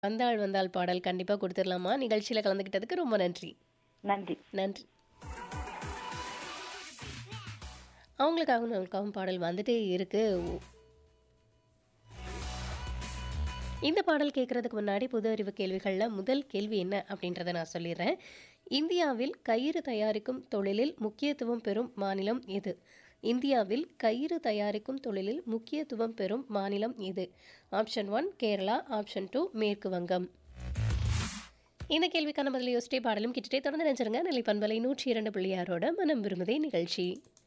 வந்தாள் வந்தாள் பாடல் கண்டிப்பா குடுத்துடலாமா? நிகழ்ச்சியில கலந்துக்கிட்டதுக்கு ரொம்ப நன்றி. நன்றி. நன்றி. அவங்களுக்காகவும், நம்மளுக்காகவும் பாடல் வந்துட்டே இருக்கு. ஒ இந்த பாடல் கேட்கறதுக்கு முன்னாடி பொது அறிவு கேள்விகள்ல முதல் கேள்வி என்ன அப்படின்றத நான் சொல்லிடுறேன். இந்தியாவில் கயிறு தயாரிக்கும் தொழிலில் முக்கியத்துவம் பெறும் மாநிலம் எது? இந்தியாவில் கயிறு தயாரிக்கும் தொழிலில் முக்கியத்துவம் பெறும் மாநிலம் எது? ஆப்ஷன் 1 கேரளா, ஆப்ஷன் 2 மேற்கு வங்கம். இந்த கேள்விக்கான பதிலை யோசிச்சிட்டே பாடலும் கேட்டுட்டே தொடர்ந்து நினைச்சிருங்க. நிலை பண்பலை 102.6 மனம் விரும்புதே நிகழ்ச்சி.